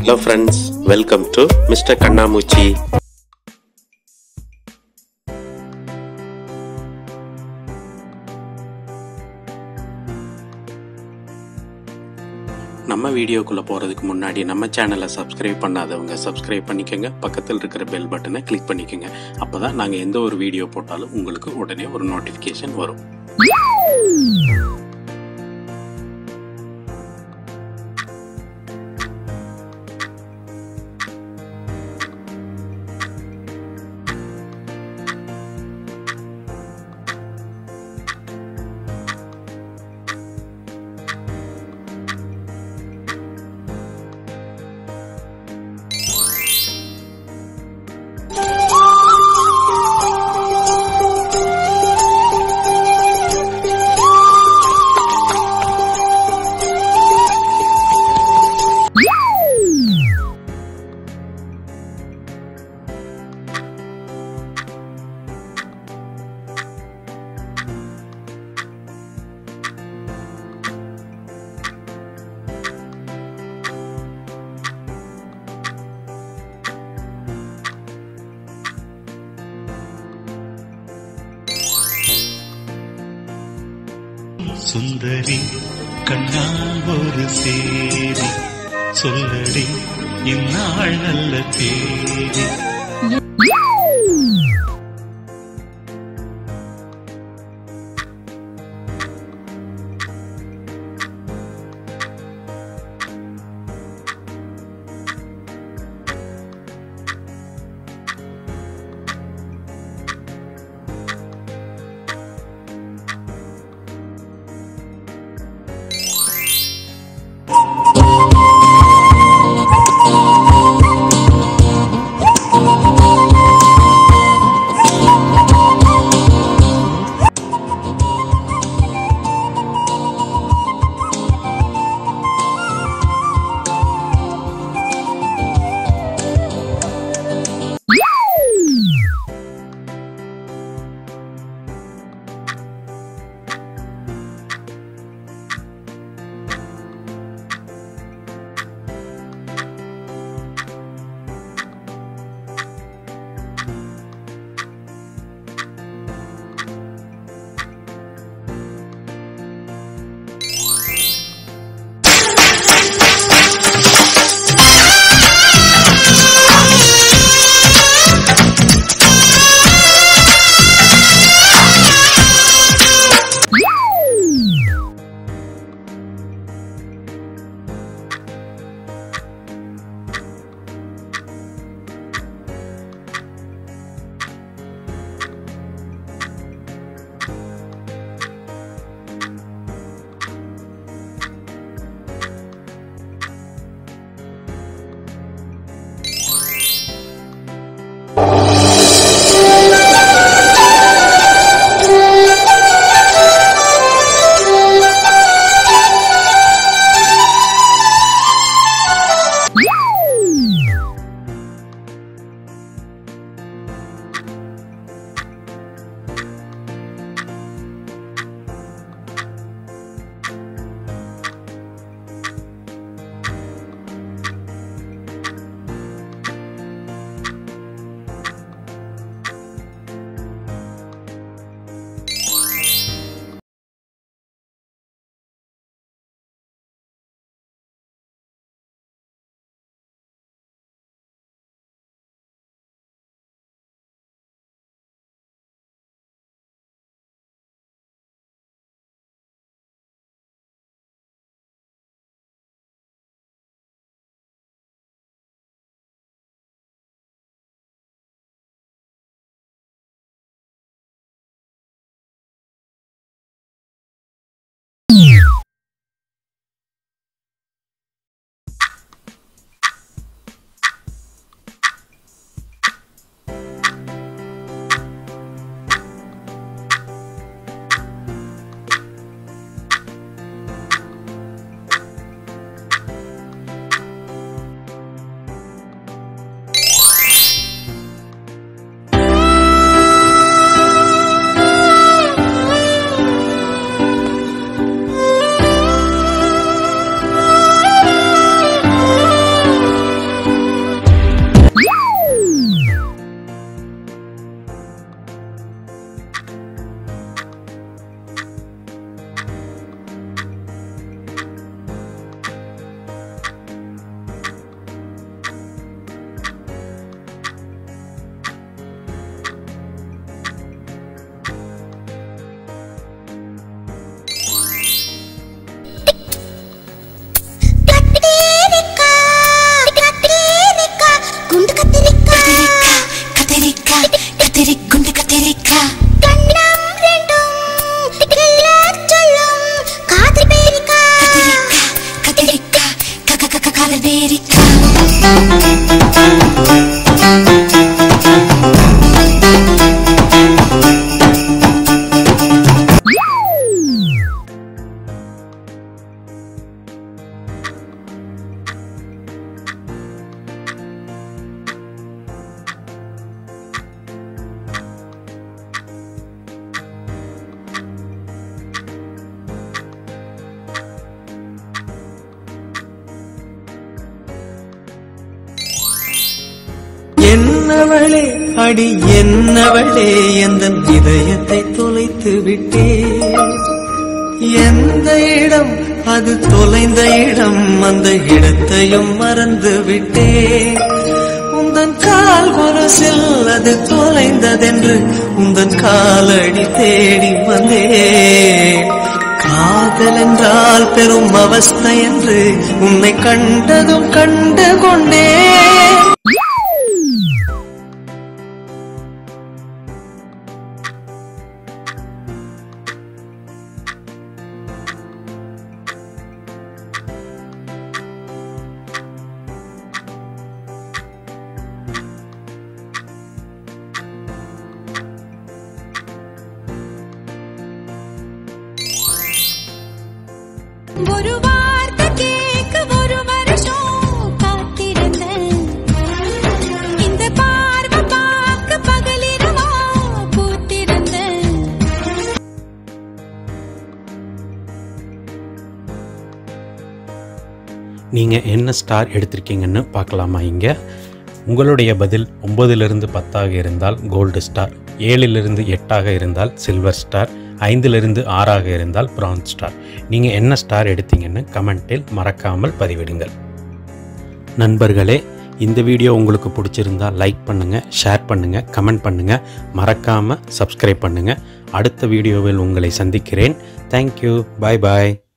hello friends welcome to mister Kannamoochi நம்ம வீடியோக்குள்ளே போகிறதுக்கு முன்னாடி நம்ம சேனலை சப்ஸ்கிரைப் பண்ணாதவங்க சப்ஸ்கிரைப் பண்ணிக்கோங்க பக்கத்தில் இருக்கிற பெல் பட்டனை கிளிக் பண்ணிக்கோங்க அப்போ தான் நாங்கள் எந்த ஒரு வீடியோ போட்டாலும் உங்களுக்கு உடனே ஒரு நோட்டிஃபிகேஷன் வரும் சுந்தரி கண்ணால் ஒரு சேரி சொல்லடி இந்நாள் நல்ல தேதி அமெரிக்கா என்னவளே அடி என்னவளே எந்த இதயத்தை தொலைத்து விட்டே எந்த இடம் அது தொலைந்த இடம் அந்த இடத்தையும் மறந்து விட்டே உந்தன் கால் கொரசில் அது தொலைந்ததென்று உந்தன் காலடி தேடி வந்தே காதல் என்றால் பெரும் அவஸ்தை என்று உன்னை கண்டதும் கண்டு கொண்டே ஒரு வார்த்தை கேட்க ஒரு வருஷம் காத்திருந்தேன் இந்த பார்வை பார்க்க பகலிரவா பூத்திருந்தேன் நீங்கள் என்ன ஸ்டார் எடுத்திருக்கீங்கன்னு பார்க்கலாமா இங்கே உங்களுடைய பதில் ஒம்பதிலிருந்து பத்தாக இருந்தால் கோல்டு ஸ்டார் ஏழிலிருந்து எட்டாக இருந்தால் சில்வர் ஸ்டார் ஐந்திலிருந்து ஆறாக இருந்தால் பிரான்ஸ் ஸ்டார் நீங்கள் என்ன ஸ்டார் எடுத்தீங்கன்னு கமெண்ட்டில் மறக்காமல் பதிவிடுங்கள் நண்பர்களே இந்த வீடியோ உங்களுக்கு பிடிச்சிருந்தா லைக் பண்ணுங்கள் ஷேர் பண்ணுங்கள் கமெண்ட் பண்ணுங்கள் மறக்காமல் சப்ஸ்கிரைப் பண்ணுங்கள் அடுத்த வீடியோவில் உங்களை சந்திக்கிறேன் தேங்க்யூ பாய் பாய்